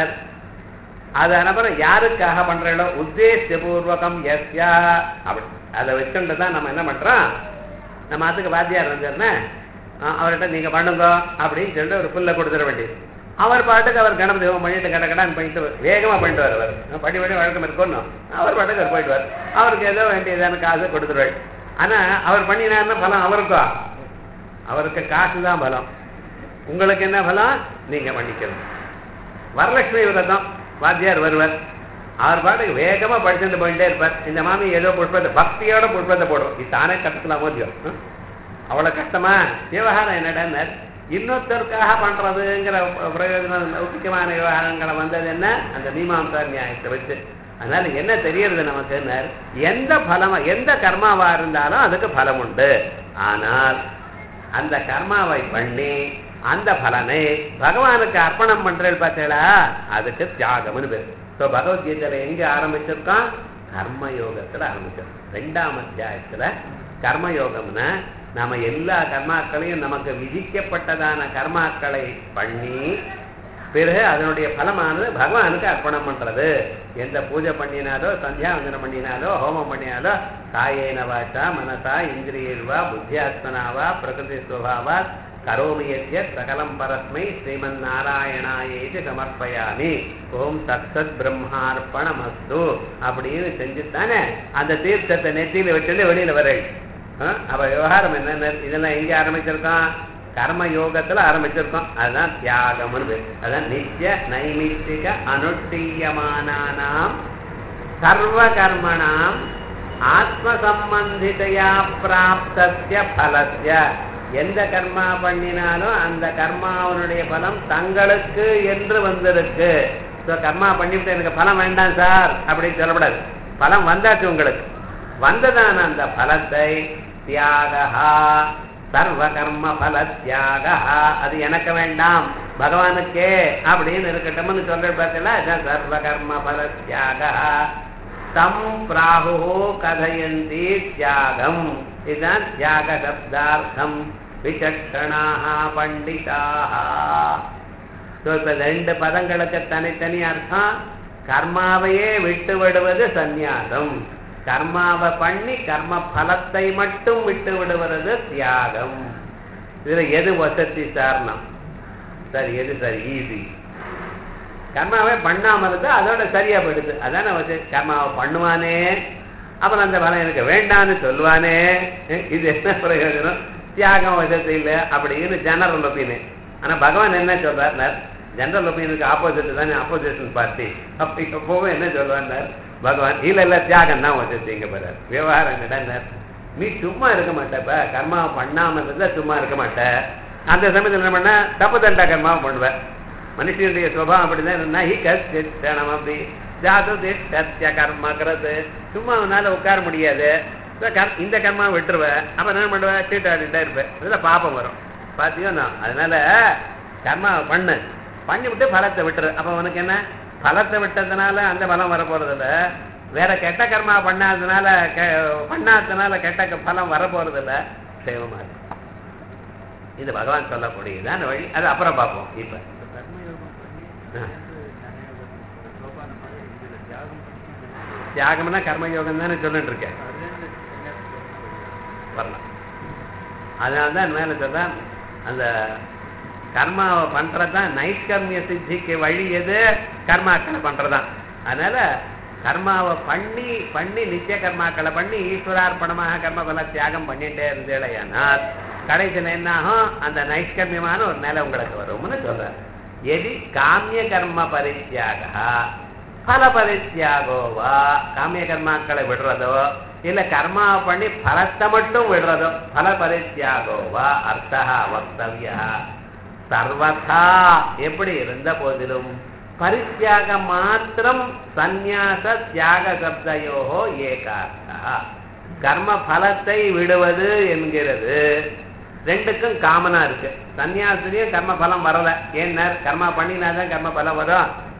அது அப்புறம் யாருக்காக பண்றீங்களோ உத்தேசபூர்வகம் எஸ்யா அப்படி அதை வச்சுட்டு தான் நம்ம என்ன பண்றோம் நம்ம அதுக்கு வாத்தியார் இருந்தாருன்னா அவர்கிட்ட நீங்க பண்ணுங்க அப்படின்னு சொல்லிட்டு ஒரு புல்ல கொடுத்துட வேண்டியது அவர் பாட்டுக்கு அவர் கணபதி ஹோமம் பண்ணிட்டு கட கடான்னு பண்ணிட்டு வேகமா பண்ணிட்டு வருவார் படி படி வழக்கம் இருக்கணும் அவர் பாட்டுக்கு அவர் போயிட்டு வார் அவருக்கு ஏதோ வேண்டியதான காசு கொடுத்துருவாள் ஆனா அவர் பண்ணினாருன்னா பலம் அவருக்கும் அவருக்கு காசு தான் பலம் உங்களுக்கு என்ன பலம் நீங்க பண்ணிக்கணும் வரலட்சுமி விரதம் வாத்தியார் வருவார் அவர் பாட்டுக்கு வேகமா படிச்சுட்டு போயிட்டே இருப்பார் இந்த மாமி ஏதோ புஷ்பத்தை பக்தியோட புஷ்பத்தை போடும் இது தானே கற்றுக்கலாம் மோதியம் அவ்வளவு கஷ்டமா விவகாரம் என்னடா இன்னொருத்தருக்காக பண்றதுங்கிற பிரயோஜனம் லௌகிகமான விவகாரங்களை வந்தது என்ன அந்த மீமாம்சா நியாயத்தை வச்சு அதனால என்ன தெரியறது நமக்கு எந்த பலமா எந்த கர்மாவா இருந்தாலும் அதுக்கு பலம் உண்டு ஆனால் அந்த கர்மாவை பண்ணி அந்த பலனை பகவானுக்கு அர்ப்பணம் பண்றது பார்த்தீங்களா அதுக்கு தியாகம்னு பேர் ஸோ பகவத்கீதையில எங்க ஆரம்பிச்சிருக்கோம் கர்மயோகத்துல ஆரம்பிச்சிருக்கோம் ரெண்டாம் அத்தியாயத்துல கர்மயோகம்னா நாம எல்லா கர்மாக்களையும் நமக்கு விதிக்கப்பட்டதான கர்மாக்களை பண்ணி பிறகு அதனுடைய பலமானது பகவானுக்கு அர்ப்பணம் பண்றது எந்த பூஜை பண்ணினாலோ சந்தியாவந்தனம் பண்ணினாலோ ஹோமம் பண்ணினாலோ காயேன வாச்சா மனசா இந்திரியர்வா புத்தியாத்மனாவா பிரகிருதி சுவாவா கரோமி எத்திய சகலம் பரஸ்மை ஸ்ரீமன் நாராயணாயேதி சமர்ப்பயாமி ஓம் தத்சத் பிரம்மார்ப்பணமஸ்து அப்படின்னு செஞ்சுத்தானே அந்த தீர்த்தத்தை நெத்தியில வச்சுட்டு வெளியில வரேன் அப்ப விவகாரம் என்ன இதெல்லாம் எங்க ஆரம்பிச்சிருக்கோம் கர்ம யோகத்துல ஆரம்பிச்சிருக்கோம் அதுதான் தியாகம்னு பேர் அதான் நித்திய நைமித்திக அனுஷ்டீயமானாம் சர்வ கர்மணாம் ஆத்ம சம்பந்திதையா பிராப்தஸ்ய பலஸ்ய எந்த கர்மா பண்ணினாலும் அந்த கர்மாவனுடைய பலம் தங்களுக்கு என்று வந்திருக்கு கர்மா பண்ணிவிட்டு எனக்கு பலம் வேண்டாம் சார் அப்படின்னு சொல்லக்கூடாது பலம் வந்தாச்சு உங்களுக்கு வந்ததான அந்த பலத்தை தியாகா சர்வ கர்ம பல தியாக அது எனக்கு வேண்டாம் பகவானுக்கே அப்படின்னு இருக்கட்டும்னு சொல்ற பார்த்தீங்களா சர்வ கர்ம பல தியாக தம் பிராகு கதையந்தி தியாகம் இதுதான் தியாக சப்தார்த்தம் விசக்ஷணாக பண்டிதாக இப்ப ரெண்டு பதங்களுக்கு தனித்தனி அர்த்தம் கர்மாவையே விட்டு விடுவது சந்நியாசம் கர்மாவை பண்ணி கர்ம பலத்தை மட்டும் விட்டு விடுவது தியாகம் இதுல எது வசதி சாரணம் சார் எது சார் ஈஸி கர்மாவே பண்ணாம இருந்தா அதோட சரியா போயிடுது அதான வசதி கர்மாவை பண்ணுவானே அப்புறம் அந்த பலம் எனக்கு வேண்டான்னு சொல்லுவானே இது என்ன பிரயோஜனம் தியாகம் வசதி இல்லை அப்படின்னு ஜெனரல் ஒப்பீனியன் ஆனா பகவான் என்ன சொல்றார் ஜெனரல் ஒப்பீனியனுக்கு ஆப்போசிட் தானே ஆப்போசிஷன் பார்ட்டி அப்படி எப்பவும் என்ன சொல்லுவார் பகவான் இல்ல இல்ல தியாகம் தான் வச்சிருக்கீங்க பாரு விவகாரம் என்னடா நீ சும்மா இருக்க மாட்டப்ப கர்மா பண்ணாம இருந்தா சும்மா இருக்க மாட்ட அந்த சமயத்தில் என்ன பண்ண தப்பு தண்டா கர்மாவை பண்ணுவேன் மனுஷனுடைய சுபாவம் அப்படிதான் இருந்தா ஹி கஷ்டம் அப்படி ஜாது சத்திய கர்மாக்கிறது சும்மா அவனால உட்கார முடியாது இந்த கர்மா விட்டுருவேன் அப்ப என்ன பண்ணுவேன் சீட்டாடிட்டா இருப்பேன் அதுல பாப்பம் வரும் பாத்தியோ நான் அதனால கர்மா பண்ணு பண்ணி விட்டு பலத்தை விட்டுரு அப்ப அவனுக்கு என்ன பலத்தை விட்டதுனால அந்த பலம் வர போறதில்ல வேற கெட்ட கர்மா பண்ணாததுனால பண்ணாததுனால கெட்ட பலம் வர போறதில்ல சேவமா இருக்கு இது பகவான் சொல்லக்கூடியதான் வழி அது அப்புறம் பார்ப்போம் இப்ப தியாகம்னா கர்மயோகம் தானே சொல்லிட்டு இருக்கேன் வரலாம் அதனால்தான் மேல சொல்றேன் அந்த கர்மாவை பண்றதுதான் நைஷ்கர்மிய சித்திக்கு வழி எது கர்மாக்களை பண்றதுதான் அதனால கர்மாவை பண்ணி பண்ணி நித்திய கர்மாக்களை பண்ணி ஈஸ்வரார்ப்பணமாக கர்ம பல தியாகம் பண்ணிட்டே இருந்தேடையானால் கடைசியில் என்ன ஆகும் அந்த நைஷ்கர்மியமான ஒரு நிலை உங்களுக்கு வரும்னு சொல்ற எதி காமிய கர்ம பரித்தியாக பல பரித்தியாகோவா காமிய கர்மாக்களை விடுறதோ இல்ல கர்மாவை பண்ணி பலத்தை மட்டும் விடுறதோ பல பரித்தியாகோவா அர்த்தா வக்தவியா சர்வதா எப்படி இருந்த போதிலும் பரித்தியாகம் மாத்திரம் சந்நியாச தியாக சப்தையோகோ ஏகார்த்தா கர்ம பலத்தை விடுவது என்கிறது ரெண்டுக்கும் காமனா இருக்கு சன்னியாசிலையும் கர்ம பலம் வரல ஏன்னா கர்மா பண்ணினாதான் கர்ம பலம் வரும்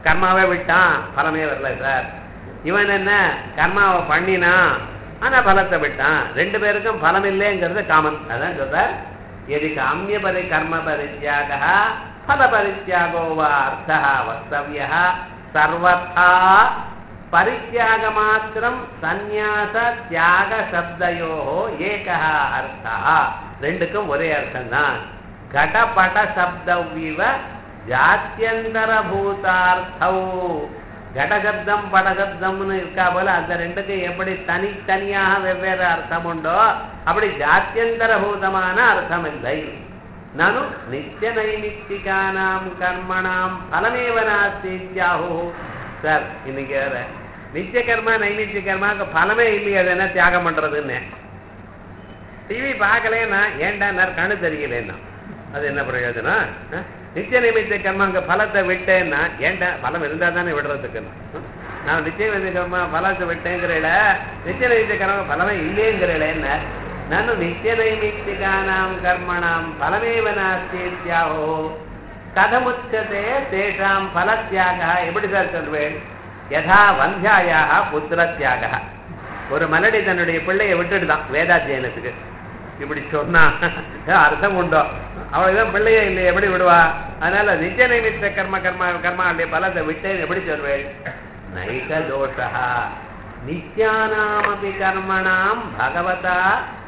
கர்மாவை விட்டான் பலமே வரல சார் இவன் என்ன கர்மாவை பண்ணினான் ஆனா பலத்தை விட்டான் ரெண்டு பேருக்கும் பலம் இல்லைங்கிறது காமன் அதான் சொல்ற எது காமிய பரி கர்ம பரித்தியாக பல பரித்தியாகோ வா அர்த்தா வக்தவிய சர்வதா பரித்தியாக மாத்திரம் சந்நியாச தியாக சப்தையோ ஏகா அர்த்தா ரெண்டுக்கும் ஒரே அர்த்தம் தான் கடபட சப்தவிவ ஜாத்தியந்தர பூதார்த்தௌ கடசப்தம் படசப்தம்னு இருக்கா போல அந்த ரெண்டுக்கும் எப்படி தனித்தனியாக வெவ்வேறு அர்த்தம் உண்டோ அப்படி ஜாத்தியந்தர பூதமான அர்த்தம் இல்லை நனு நித்திய நைமித்திகானாம் கர்மணாம் பலமேவ நாஸ்தி இத்யாஹு சார் இன்னைக்கு வேற நித்திய கர்மா நைமித்திய கர்மாவுக்கு பலமே இல்லையே அது என்ன தியாகம் பண்றதுன்னு டிவி பார்க்கலன்னா ஏன்டா கண்ணு தெரியலன்னா அது என்ன பிரயோஜனம் ஆ? நித்திய நிமித்த கர்மாங்க பலத்தை விட்டேன்னா ஏன்டா பலம் இருந்தா தானே விடுறதுக்கு நான் நித்திய நிமித்த கர்மா பலத்தை விட்டேங்கிறேல நித்திய நிமித்த கர்ம பலமே இல்லைங்கிறேல என்ன ನಾನು ನಿತ್ಯ ನೈಮಿತ್ತಿಕಾನಾಂ ಕರ್ಮಣಾಂ ಫಲಮೇವ ನಾಸ್ತಿ ಇತ್ಯಾಹೋ ಕಥಮುಚ್ಯತೆ ತೇಷಾಂ ಫಲತ್ಯಾಗ எப்படி சார் சொல்வேன் யதா வந்தியாயாக புத்திரத்தியாக ஒரு மலடி தன்னுடைய பிள்ளையை விட்டுடுதான் வேதாத்தியனத்துக்கு இப்படி சொன்னா அர்த்தம் உண்டோ அவளுதான் பிள்ளையே இல்லை எப்படி விடுவா அதனால நித்திய நைமித்த கர்ம கர்ம கர்மாவுடைய பலத்தை விட்டேன் எப்படி சொல்வேன் நைக தோஷா நித்யானாமபி கர்மணாம் பகவதா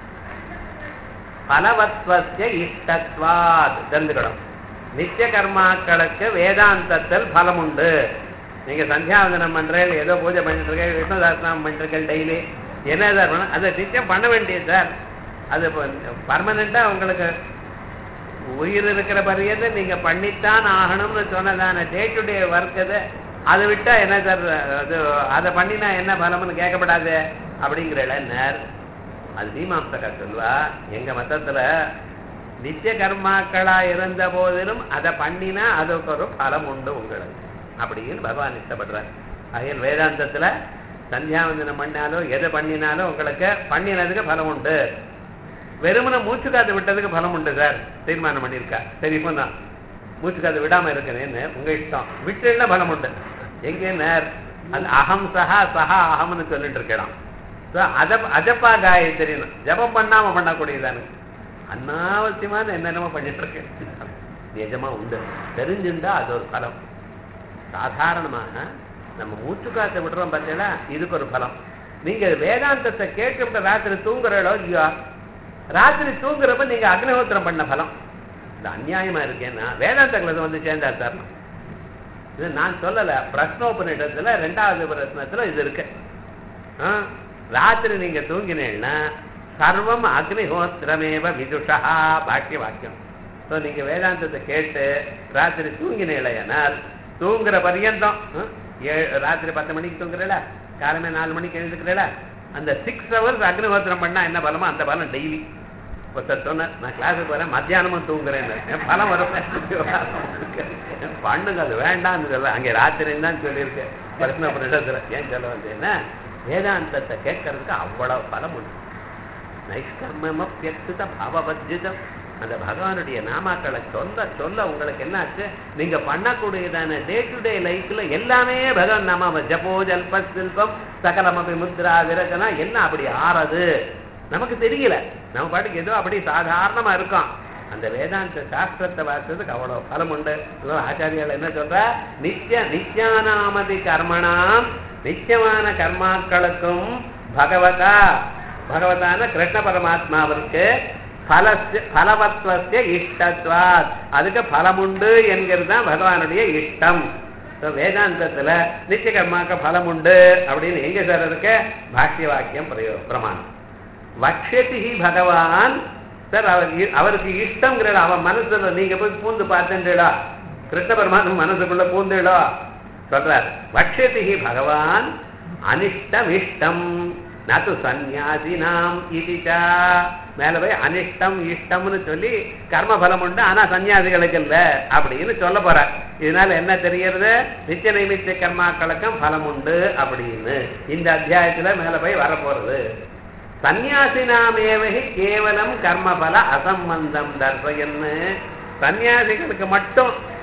பலவத்வசிய இஷ்டத்வாத் தெரிஞ்சுக்கணும் நித்திய கர்மாக்களுக்கு வேதாந்தத்தில் பலம் உண்டு நீங்க சந்தியாவந்தனம் பண்றேன் ஏதோ பூஜை பண்ணிட்டு இருக்கேன் விஷ்ணு சாஸ்திரம் பண்ணிட்டு இருக்கேன் டெய்லி என்ன சார் பண்ண அதை நிச்சயம் பண்ண வேண்டியது சார் அது பர்மனண்டா உங்களுக்கு உயிர் இருக்கிற பரியத்தை நீங்க பண்ணித்தான் ஆகணும்னு சொன்னதான டே டு டே ஒர்க் அது அதை விட்டா என்ன சார் அது அதை பண்ணினா என்ன பலம்னு கேட்கப்படாது அப்படிங்கிற இளைஞர் அது மீமாம்சகா சொல்வா எங்க மதத்துல நித்திய கர்மாக்களா இருந்த போதிலும் அதை பண்ணினா அதுக்கு ஒரு பலம் உண்டு உங்களுக்கு அப்படின்னு பகவான் இஷ்டப்படுறார் அகையில் வேதாந்தத்துல சந்தியாவந்தனம் பண்ணாலோ எதை பண்ணினாலும் உங்களுக்கு பண்ணினதுக்கு பலம் உண்டு வெறுமனை மூச்சு காத்து விட்டதுக்கு பலம் உண்டு சார் தீர்மானம் பண்ணியிருக்கா சரி இப்போ தான் மூச்சு காத்து விடாம இருக்கிறேன்னு உங்க இஷ்டம் விட்டுன்னா பலம் உண்டு எங்கே நேர் அது அகம் சஹா சஹா அகம்னு சொல்லிட்டு இருக்கலாம் அத அஜப்பா காயத்ரின்னு ஜபம் பண்ணாம பண்ணக்கூடியதானு அனாவசியமான என்னென்னமோ பண்ணிட்டு இருக்கு நிஜமா உண்டு தெரிஞ்சுண்டா அது ஒரு பலம் சாதாரணமாக நம்ம மூச்சு காத்த விடுறோம் பார்த்தீங்களா இதுக்கு ஒரு பலம் நீங்க வேதாந்தத்தை கேட்டு ராத்திரி தூங்குறோ இல்லையோ ராத்திரி தூங்குறப்ப நீங்க அக்னிஹோத்திரம் பண்ண பலம் இது அநியாயமா இருக்கேன்னா வேதாந்தங்களை வந்து சேர்ந்தா தரணும் இது நான் சொல்லல பிரஸ்னோபனிடத்துல ரெண்டாவது பிரச்சனத்துல இது இருக்கு ஆ, ராத்திரி நீங்க தூங்கினீங்கன்னா சர்வம் அக்னிஹோத்திரமேவ விதுஷா பாக்கிய வாக்கியம் ஸோ நீங்க வேதாந்தத்தை கேட்டு ராத்திரி தூங்கினீங்களேனால் தூங்குற பரியந்தம் ஆ, ஏழு ராத்திரி பத்து மணிக்கு தூங்குறல காலமே நாலு மணிக்கு எழுதுக்கிறல அந்த சிக்ஸ் ஹவர்ஸ் அக்னிஹோத்திரம் பண்ணா என்ன பலமோ அந்த பலம் டெய்லி ஒருத்தர் சொன்னார் நான் கிளாஸுக்கு வரேன் மத்தியானமும் தூங்குறேன்னு என் பலம் வரும் பண்ணுங்க அது வேண்டாம்னு சொல்ல அங்கே ராத்திரின்னு தான் சொல்லியிருக்கேன் பிரச்சனை பண்ணிடத்துல ஏன் சொல்ல வந்தேன்னா வேதாந்தத்தை கேட்கறதுக்கு அவ்வளவு பலம் உண்டு நைஷ்கர்மப்பியக்த பாவபஜிதம் அந்த பகவானுடைய நாமாக்களை சொல்ல சொல்ல உங்களுக்கு என்னாச்சு நீங்க பண்ணக்கூடியதான டே டு டே லைஃப்ல எல்லாமே பகவான் நாம ஜபோ ஜல்ப சில்பம் சகலமபி முத்ரா விரச்சனா எல்லாம் அப்படி ஆறது நமக்கு தெரியல நம்ம பாட்டுக்கு ஏதோ அப்படி சாதாரணமா இருக்கோம் அந்த வேதாந்த சாஸ்திரத்தை வாசிச்சதுக்கு அவ்வளவு பலம் உண்டு அதனால ஆச்சாரியால் என்ன சொல்ற நித்திய நித்யானாமதி கர்மணாம் நித்தியமான கர்மாக்களுக்கும் பகவதா பகவதான கிருஷ்ண பரமாத்மாவிற்கு பலஸ்ய பலவத்வசிய இஷ்டத்வாத் அதுக்கு பலமுண்டு என்கிறது தான் பகவானுடைய இஷ்டம் So, வேதாந்தத்துல நித்திய கர்மாக்க பலம் உண்டு அப்படின்னு எங்க சார் இருக்கு பாஷ்ய வாக்கியம் பிரயோ பிரமாணம் வக்ஷதி பகவான் சார் அவர் இ- அவருக்கு இஷ்டங்கிற அவன் மனசுல நீங்க போய் பூந்து பார்த்தேன்டா கிருஷ்ண பரமாத்மா மனசுக்குள்ள பூந்துடா சொல்றார் வக்ஷதி பகவான் அனிஷ்டம் இஷ்டம் நது சந்நியாசினாம் இதிச்சா மேல போய் அனிஷ்டம் இஷ்டம்னு சொல்லி கர்மபலம் உண்டு ஆனா சன்னியாசிகளுக்கு இல்ல அப்படின்னு சொல்ல போறார் இதனால என்ன தெரியறது நித்திய நைமித்திய கர்மாக்களுக்கும் பலம் உண்டு அப்படின்னு இந்த அத்தியாயத்துல மேல போய் வரப்போறது சந்நியாசினாமேவகி கேவலம் கர்மபல அசம்பந்தம் தர்சயன்னு சன்னியாசிகளுக்கு மட்டும்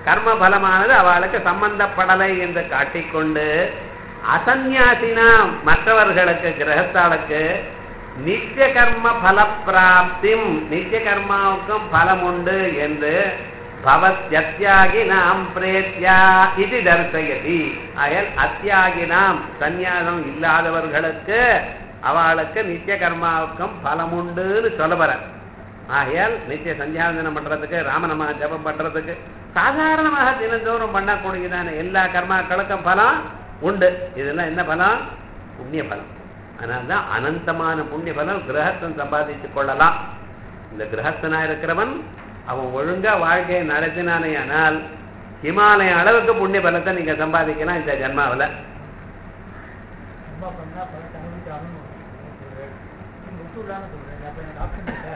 கர்ம பலமானது அவளுக்கு சம்பந்தப்படலை என்று காட்டிக்கொண்டு அசந்நியாசினாம் மற்றவர்களுக்கு கிரகத்தாளுக்கு நித்திய கர்ம பல பிராப்திம் நித்திய கர்மாவுக்கும் பலம் உண்டு என்று பவத்யத்யாகினாம் பிரேத்யா இது தர்சயதி அயல் அத்தியாகினாம் சந்நியாசம் இல்லாதவர்களுக்கு அவளுக்கு நித்திய கர்மாவுக்கும் பலம் உண்டுன்னு சொல்ல வர ஆகையால் நித்திய சந்தியாவந்தனம் பண்றதுக்கு ராமநாம ஜபம் பண்றதுக்கு சாதாரணமாக தினந்தோறும் பண்ணக்கூடியதான எல்லா கர்மாக்களுக்கும் பலம் உண்டு இதெல்லாம் என்ன பலம் புண்ணிய பலம் அதனால்தான் அனந்தமான புண்ணிய பலம் கிரகத்தன் சம்பாதித்துக் கொள்ளலாம் இந்த கிரகஸ்தனா இருக்கிறவன் அவன் ஒழுங்கா வாழ்க்கையை நடத்தினானே ஆனால் ஹிமாலயம் அளவுக்கு புண்ணிய பலத்தை நீங்க சம்பாதிக்கலாம் இந்த ஜென்மாவில்
அம்மா பண்ணா பணத்தை அனுபவிச்சாலும் ஒத்து இல்லாமல் சொல்றேன் அப்ப எனக்கு ஆப்ஷன் இல்லை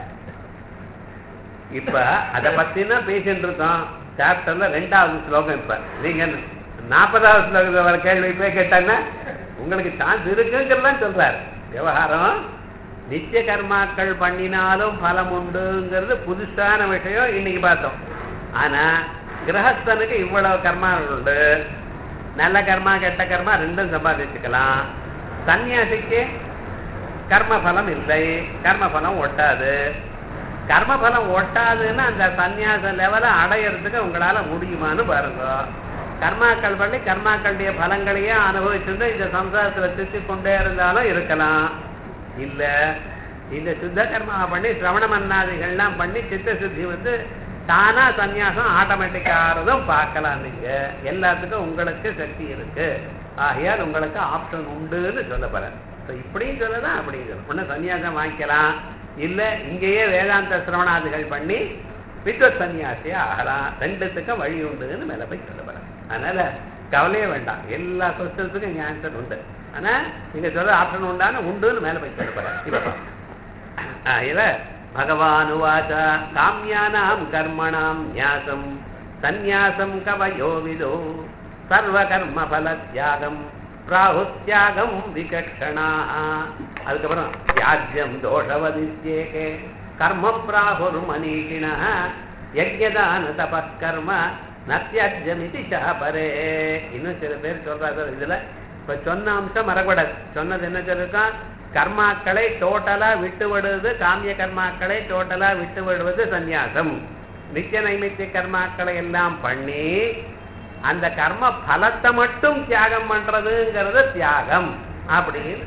இப்ப அத பத்தினா பேசிட்டு இருக்கோம் சாப்டர்ல ரெண்டாவது ஸ்லோகம் இப்ப நீங்க நாற்பதாவது ஸ்லோகத்துல வர கேள்வி போய் கேட்டாங்கன்னா உங்களுக்கு சான்ஸ் இருக்குங்கிறதான் சொல்றாரு விவகாரம் நித்திய கர்மாக்கள் பண்ணினாலும் பலம் உண்டுங்கிறது புதுசான விஷயம் இன்னைக்கு பார்த்தோம் ஆனா கிரகஸ்தனுக்கு இவ்வளவு கர்மாக்கள் உண்டு நல்ல கர்மா கெட்ட கர்மா ரெண்டும் சம்பாதிச்சுக்கலாம் சன்னியாசிக்கு கர்மபலம் இல்லை கர்மபலம் ஒட்டாது கர்மபலம் ஒட்டாதுன்னு அந்த சந்நியாச லெவலை அடையிறதுக்கு உங்களால முடியுமான்னு பாருங்க கர்மாக்கள் பண்ணி கர்மாக்களுடைய பலங்களையே அனுபவிச்சுட்டு இந்த சம்சாரத்துல சுத்தி கொண்டே இருந்தாலும் இருக்கலாம் இல்ல இந்த சுத்த கர்மாவை பண்ணி சிரவண மன்னாதிகள்லாம் பண்ணி சித்த சுத்தி வந்து தானா சந்நியாசம் ஆட்டோமேட்டிக்கா ஆறதும் பார்க்கலாம் நீங்க எல்லாத்துக்கும் உங்களுக்கு சக்தி இருக்கு ஆகையால் உங்களுக்கு ஆப்ஷன் உண்டுன்னு சொல்ல போறேன் So, இப்படியும் சொல்லலாம் அப்படியும் சொல்லலாம் ஒண்ணு சன்னியாசம் வாங்கிக்கலாம் இல்ல இங்கேயே வேதாந்த சிரவணாதிகள் பண்ணி வித்வத் சன்னியாசியா ஆகலாம் ரெண்டுத்துக்கும் வழி உண்டுன்னு மேல போய் சொல்ல போறேன் அதனால கவலையே வேண்டாம் எல்லா கொஸ்டின்ஸுக்கும் இங்க ஆன்சர் உண்டு ஆனா நீங்க சொல்ற ஆப்ஷன் உண்டான உண்டுன்னு மேல போய் சொல்ல போறேன் இப்ப இதுல பகவானுவாச்ச காமியானாம் கர்மணாம் ஞாசம் சந்நியாசம் கவயோ விதோ சர்வ கர்ம பல தியாகம் பிராகுத்தியாகம் விகக்ஷணா அதுக்கப்புறம் தியாஜ்யம் தோஷவதித்யேகே கர்ம பிராகுர் மனீஷிண யஜ்யதான தபஸ்கர்ம நத்தியாஜ்யமிதி சாபரே இன்னும் சில பேர் சொல்றாங்க இதுல இப்ப சொன்ன அம்சம் மறக்கூடாது சொன்னது என்ன சொல்லிருக்கான் கர்மாக்களை டோட்டலா விட்டு விடுவது காமிய கர்மாக்களை டோட்டலா விட்டு விடுவது சந்நியாசம் நித்திய நைமித்திய கர்மாக்களை எல்லாம் பண்ணி அந்த கர்ம பலத்தை மட்டும் தியாகம் பண்றதுங்கிறது தியாகம் அப்படின்னு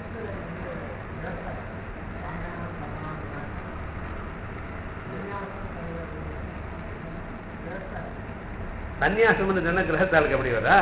சன்னியாசம்னு சொன்ன கிரகத்தாளுக்கு எப்படி வரா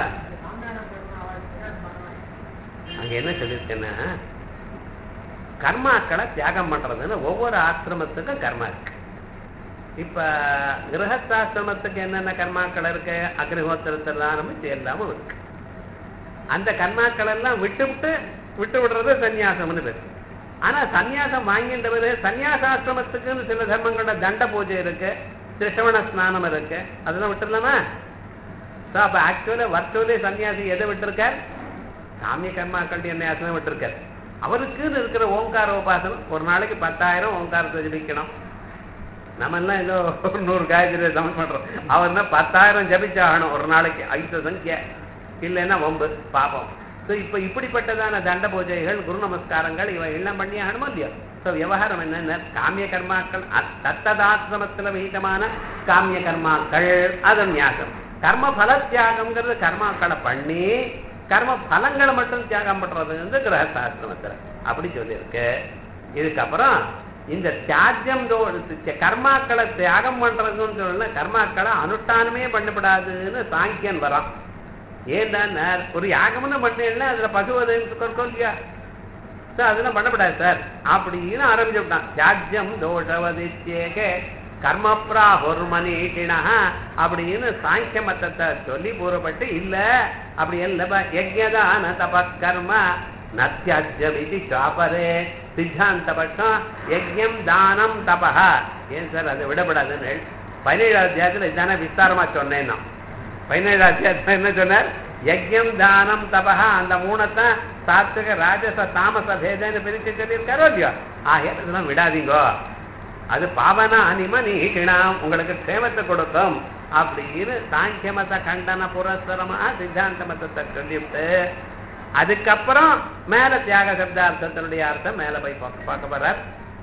அங்க என்ன சொல்லியிருக்கேன்னா கர்மாக்களை தியாகம் பண்றதுன்னு ஒவ்வொரு ஆசிரமத்துக்கும் கர்மா இருக்கு இப்ப கிரகஸ்தாசிரமத்துக்கு என்னென்ன கர்மாக்கள் இருக்கு அக்னிஹோத்திரத்தில் ஆரம்பிச்சு எல்லாமும் இருக்கு அந்த கர்மாக்கள் எல்லாம் விட்டு விட்டு விட்டு விடுறது சன்னியாசம்னு பேரு ஆனா சன்னியாசம் வாங்கின்றவர் சன்னியாசாசிரமத்துக்குன்னு சில தர்மங்களோட தண்ட பூஜை இருக்கு திருஷவண ஸ்நானம் இருக்கு அதெல்லாம் விட்டுடலாமா ஸோ அப்போ ஆக்சுவலாக வர்ச்சுவலி சன்னியாசி எதை விட்டுருக்கார் சாமிய கர்மாக்கள் என்ன விட்டுருக்கார் அவருக்குன்னு இருக்கிற ஓங்கார உபாசனம் ஒரு நாளைக்கு பத்தாயிரம் ஓங்காரத்தை ஜபிக்கணும் நம்ம எல்லாம் ஏதோ ஒரு நூறு காயத்ரி சமன் பண்றோம் அவர்னா பத்தாயிரம் ஜபிச்சாகணும் ஒரு நாளைக்கு ஐந்து சங்கிய இல்லைன்னா ஒம்பு பாப்போம் ஸோ இப்போ இப்படிப்பட்டதான தண்ட பூஜைகள் குரு நமஸ்காரங்கள் இவை எல்லாம் பண்ணி ஆகணுமோ இல்லையோ ஸோ விவகாரம் என்னென்ன காமிய கர்மாக்கள் தத்ததாசிரமத்தில் விகிதமான காமிய கர்மாக்கள் அது நியாசம் கர்ம பல தியாகம்ங்கிறது கர்மாக்களை பண்ணி கர்ம பலங்களை மட்டும் தியாகம் பண்றது வந்து கிரகசாஸ்திரமத்தில் அப்படி சொல்லியிருக்கு இதுக்கப்புறம் இந்த தியாஜ்யம் தோ கர்மாக்களை தியாகம் பண்றதுன்னு சொல்லல கர்மாக்களை அனுஷ்டானமே பண்ணப்படாதுன்னு சாங்கியன் வரான் ஏன்னா ஒரு யாகம்னு பண்ணேன்னா அதுல பசுவதை கொடுக்கும் இல்லையா சார் அதெல்லாம் பண்ணப்படாது சார் அப்படின்னு ஆரம்பிச்சு விட்டான் தியாஜ்யம் தோஷவதித்யேகே கர்மப்ராஹுர்மனீஷிணா அப்படின்னு சாங்கிய மத்தத்தை சொல்லி கூறப்பட்டு இல்ல அப்படி இல்ல யஜ்யதான தபக்கர்ம நத்தியாஜ்யம் இது சாப்பரே சித்தாந்த பட்சம் யஜ்யம் தானம் தபஹா ஏன் சார் அதை விடப்படாதுன்னு பதினேழு அத்தியாயத்தில் இதான விஸ்தாரமா சொன்னேன் நான் பதினேழு அத்தியாயத்தில் என்ன சொன்னார் யஜ்யம் தானம் தபஹா அந்த மூணத்தான் சாத்விக ராஜச தாமச பேதன்னு பிரிச்சு சொல்லியிருக்காரோ இல்லையோ ஆகிய இதெல்லாம் விடாதீங்கோ அது பாவனா அனிம நீக்கினாம் உங்களுக்கு க்ஷேமத்தை கொடுக்கும் அப்படின்னு சாங்கிய மத கண்டன புரஸ்தரமா சித்தாந்த மதத்தை சொல்லிவிட்டு அதுக்கப்புறம் மேல தியாக சப்தார்த்தத்தினுடைய அர்த்தம் மேல போய் பார்க்க பார்க்க போறார்